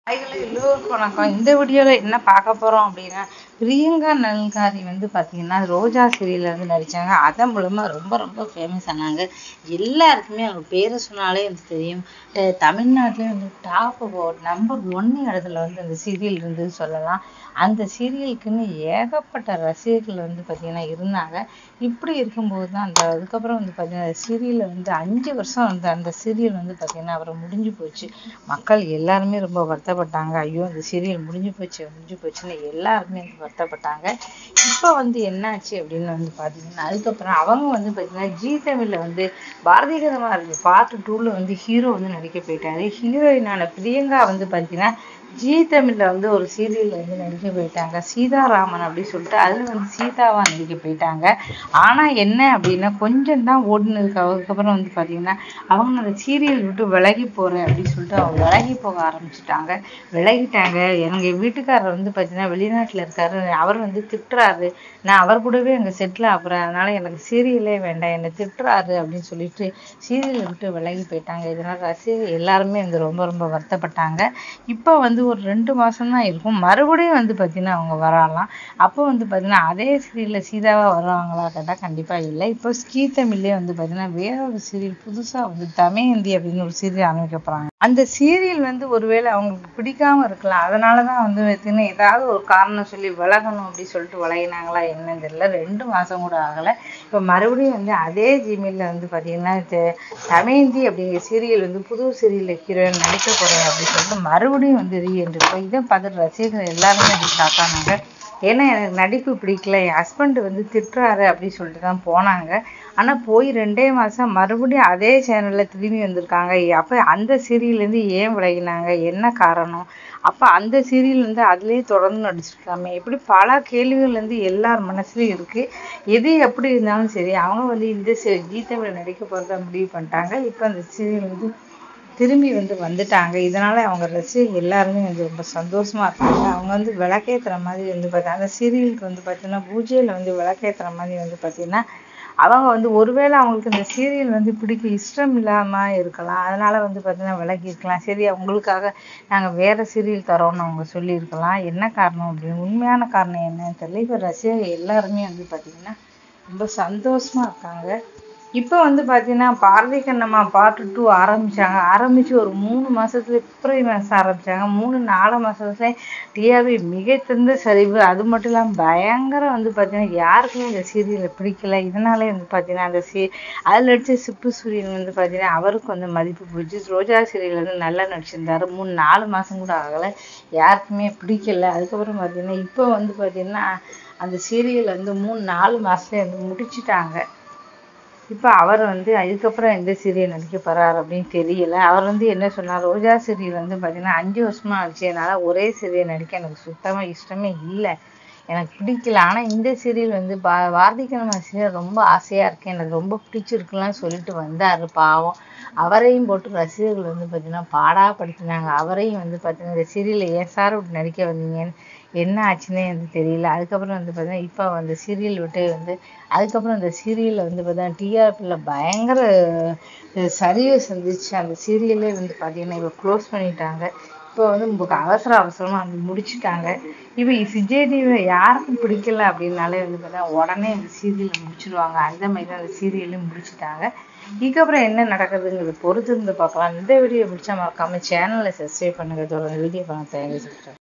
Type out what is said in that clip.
ஹாய்களே எல்லோருக்கும் வணக்கம் இந்த வீடியோவில் என்ன பார்க்க போகிறோம் அப்படின்னா பிரியங்கா நல்காரி வந்து பார்த்தீங்கன்னா ரோஜா சீரியலில் வந்து நடித்தாங்க அதன் மூலமாக ரொம்ப ரொம்ப ஃபேமஸ் ஆனாங்க எல்லாருக்குமே அவங்க பேரை சொன்னாலே வந்து தெரியும் அஹ் தமிழ்நாட்டிலே வந்து டாப் நம்பர் ஒன்று இடத்துல வந்து அந்த சீரியல் இருந்து சொல்லலாம் அந்த சீரியலுக்குன்னு ஏகப்பட்ட ரசிகர்கள் வந்து பார்த்திங்கன்னா இருந்தாங்க இப்படி இருக்கும்போது தான் அந்த அதுக்கப்புறம் வந்து பார்த்திங்கன்னா சீரியலில் வந்து அஞ்சு வருஷம் வந்து அந்த சீரியல் வந்து பார்த்திங்கன்னா அப்புறம் முடிஞ்சு போச்சு மக்கள் எல்லாருமே ரொம்ப வருத்தப்பட்டாங்க ஐயோ இந்த சீரியல் முடிஞ்சு போச்சு முடிஞ்சு போச்சுன்னு எல்லாருமே வந்து வருத்தப்பட்டாங்க இப்போ வந்து என்னாச்சு அப்படின்னு வந்து பார்த்தீங்கன்னா அதுக்கப்புறம் அவங்க வந்து பார்த்தீங்கன்னா ஜீ தமிழில் வந்து பாரதிய கதமா பார்ட் டூவில் வந்து ஹீரோ வந்து நடிக்க போயிட்டாரு ஹீரோயினான பிரியங்கா வந்து பார்த்தீங்கன்னா ஜீ தமிழில் வந்து ஒரு சீரியலில் வந்து நடிக்க போயிட்டாங்க சீதாராமன் அப்படின்னு சொல்லிட்டு அதில் வந்து சீதாவா நடிக்க போயிட்டாங்க ஆனால் என்ன அப்படின்னா கொஞ்சம் தான் ஓடினதுக்கு அதுக்கப்புறம் வந்து பார்த்தீங்கன்னா அவங்க அந்த சீரியல் விட்டு விலகி போகிறேன் அப்படின்னு சொல்லிட்டு அவங்க விலகி போக ஆரம்பிச்சிட்டாங்க விலகிட்டாங்க எங்கள் வீட்டுக்காரர் வந்து பார்த்தீங்கன்னா வெளிநாட்டில் இருக்காரு அவர் வந்து திட்டுறாரு நான் அவர் கூடவே அங்கே செட்டில் ஆகுறேன் அதனால எனக்கு சீரியலே வேண்டாம் என்னை திட்டுறாரு அப்படின்னு சொல்லிட்டு சீரியலை விட்டு விலகி போயிட்டாங்க இதனால் ரசிகர்கள் எல்லாருமே வந்து ரொம்ப ரொம்ப வருத்தப்பட்டாங்க இப்போ வந்து ஒரு ரெண்டு மாதம் தான் இருக்கும் மறுபடியும் வந்து பார்த்தீங்கன்னா அவங்க வரலாம் அப்போ வந்து பார்த்தீங்கன்னா அதே சீரியலில் சீதாவாக வருவாங்களா கேட்டால் கண்டிப்பாக இல்லை இப்போ ஸ்கீ தமிழ்லேயே வந்து பார்த்தீங்கன்னா வேற ஒரு சீரியல் புதுசாக வந்து தமயந்தி அப்படின்னு ஒரு சீரியல் ஆரம்பிக்க போகிறாங்க அந்த சீரியல் வந்து ஒருவேளை அவங்களுக்கு பிடிக்காம இருக்கலாம் அதனால தான் வந்து பார்த்தீங்கன்னா ஏதாவது ஒரு காரணம் சொல்லி விலகணும் அப்படி சொல்லிட்டு விலகினாங்களா என்னன்னு தெரியல ரெண்டு மாதம் கூட ஆகலை இப்போ மறுபடியும் வந்து அதே ஜிமெயிலில் வந்து பார்த்தீங்கன்னா தெ- தமயந்தி அப்படிங்கிற சீரியல் வந்து புது சீரியலில் ஹீரோயின் நடிக்க போகிறேன் அப்படின்னு சொல்லிட்டு மறுபடியும் வந்து ரீஎன்ட்ரி இப்போ இதை பார்த்துட்டு ரசிகர்கள் எல்லாருமே அது ஷாக் ஆனாங்க ஏன்னா எனக்கு நடிப்பு பிடிக்கல என் ஹஸ்பண்ட் வந்து திட்டுறாரு அப்படின்னு சொல்லிட்டு தான் போனாங்க ஆனால் போய் ரெண்டே மாதம் மறுபடியும் அதே சேனலில் திரும்பி வந்திருக்காங்க அப்போ அந்த சீரியல்லேருந்து ஏன் விலகினாங்க என்ன காரணம் அப்போ அந்த சீரியல் வந்து அதுலேயே தொடர்ந்து நடிச்சிருக்காமே இப்படி பல கேள்விகள் வந்து எல்லார் மனசுலையும் இருக்குது எது எப்படி இருந்தாலும் சரி அவங்க வந்து இந்த கீதமில் நடிக்க போகிறதா முடிவு பண்ணிட்டாங்க இப்போ அந்த சீரியல் வந்து திரும்பி வந்து வந்துட்டாங்க இதனால அவங்க ரசிகர்கள் எல்லாருமே வந்து ரொம்ப சந்தோஷமா இருக்காங்க அவங்க வந்து விளக்கேத்துற மாதிரி வந்து பார்த்தீங்கன்னா அந்த சீரியலுக்கு வந்து பார்த்தீங்கன்னா பூஜையில் வந்து விளக்கேத்துற மாதிரி வந்து பார்த்தீங்கன்னா அவங்க வந்து ஒருவேளை அவங்களுக்கு இந்த சீரியல் வந்து பிடிக்க இஷ்டம் இல்லாம இருக்கலாம் அதனால வந்து பார்த்தீங்கன்னா விலகி இருக்கலாம் சரி அவங்களுக்காக நாங்க வேற சீரியல் தரோம்னு அவங்க சொல்லியிருக்கலாம் என்ன காரணம் அப்படின்னு உண்மையான காரணம் என்னன்னு தெரியல இப்போ ரசிகர்கள் எல்லாருமே வந்து பார்த்தீங்கன்னா ரொம்ப சந்தோஷமா இருக்காங்க இப்போ வந்து பார்த்தீங்கன்னா பாரதி கண்ணம்மா பார்ட் டூ ஆரம்பிச்சாங்க ஆரம்பிச்சு ஒரு மூணு மாசத்துல பிப்ரவரி மாதம் ஆரம்பிச்சாங்க மூணு நாலு மாசத்துல டிஆர்பி மிகச்சிறந்த சரிவு அது மட்டும் இல்லாமல் பயங்கரம் வந்து பார்த்தீங்கன்னா யாருக்குமே இந்த சீரியலை பிடிக்கல இதனாலே வந்து பார்த்தீங்கன்னா அந்த சீ அதில் நடிச்ச சிப்பு சூரியன் வந்து பார்த்தீங்கன்னா அவருக்கு வந்து மதிப்பு போச்சு ரோஜா சீரியல் வந்து நல்லா நடிச்சிருந்தாரு மூணு நாலு மாசம் கூட ஆகலை யாருக்குமே பிடிக்கல அதுக்கப்புறம் பார்த்தீங்கன்னா இப்போ வந்து பார்த்தீங்கன்னா அந்த சீரியல் வந்து மூணு நாலு மாசத்துல வந்து முடிச்சிட்டாங்க இப்போ அவர் வந்து அதுக்கப்புறம் எந்த சீரியல் நடிக்க போறாரு அப்படின்னு தெரியல அவர் வந்து என்ன சொன்னார் ரோஜா சீரியல் வந்து பார்த்தீங்கன்னா அஞ்சு வருஷமா நடிச்சதுனால ஒரே சீரியல் நடிக்க எனக்கு சுத்தமா இஷ்டமே இல்லை எனக்கு பிடிக்கல ஆனா இந்த சீரியல் வந்து பா பாரதி கண்ணம்மா சீரியல் ரொம்ப ஆசையா இருக்கு எனக்கு ரொம்ப பிடிச்சிருக்குலாம் சொல்லிட்டு வந்தாரு பாவம் அவரையும் போட்டு ரசிகர்கள் வந்து பார்த்தீங்கன்னா பாடாப்படுத்தினாங்க அவரையும் வந்து பார்த்தீங்கன்னா இந்த சீரியல்ல ஏன் சார் இப்படி நடிக்க வந்தீங்கன்னு என்ன ஆச்சுன்னே வந்து தெரியல அதுக்கப்புறம் வந்து பார்த்தீங்கன்னா இப்போ அந்த சீரியல் விட்டு வந்து அதுக்கப்புறம் அந்த சீரியலில் வந்து பார்த்தீங்கன்னா டிஆர்பியில் பயங்கர அஹ், சரிவை சந்திச்சு அந்த சீரியலே வந்து பார்த்தீங்கன்னா இப்போ க்ளோஸ் பண்ணிட்டாங்க இப்போ வந்து உங்களுக்கு அவசர அவசரமாக வந்து முடிச்சுட்டாங்க இப்போ விஜய் டிவியில் யாருக்கும் பிடிக்கல அப்படின்னாலே வந்து பார்த்தா உடனே அந்த சீரியலை முடிச்சிடுவாங்க அந்த மாதிரி தான் அந்த சீரியலையும் முடிச்சிட்டாங்க இதுக்கப்புறம் என்ன நடக்குதுங்கிறத பொறுத்து இருந்து பார்க்கலாம் இந்த வீடியோ பிடிச்சா மறக்காம சேனலை சப்ஸ்கிரைப் பண்ணுங்க தொடர்ந்து வீடியோ பார்க்க தேவை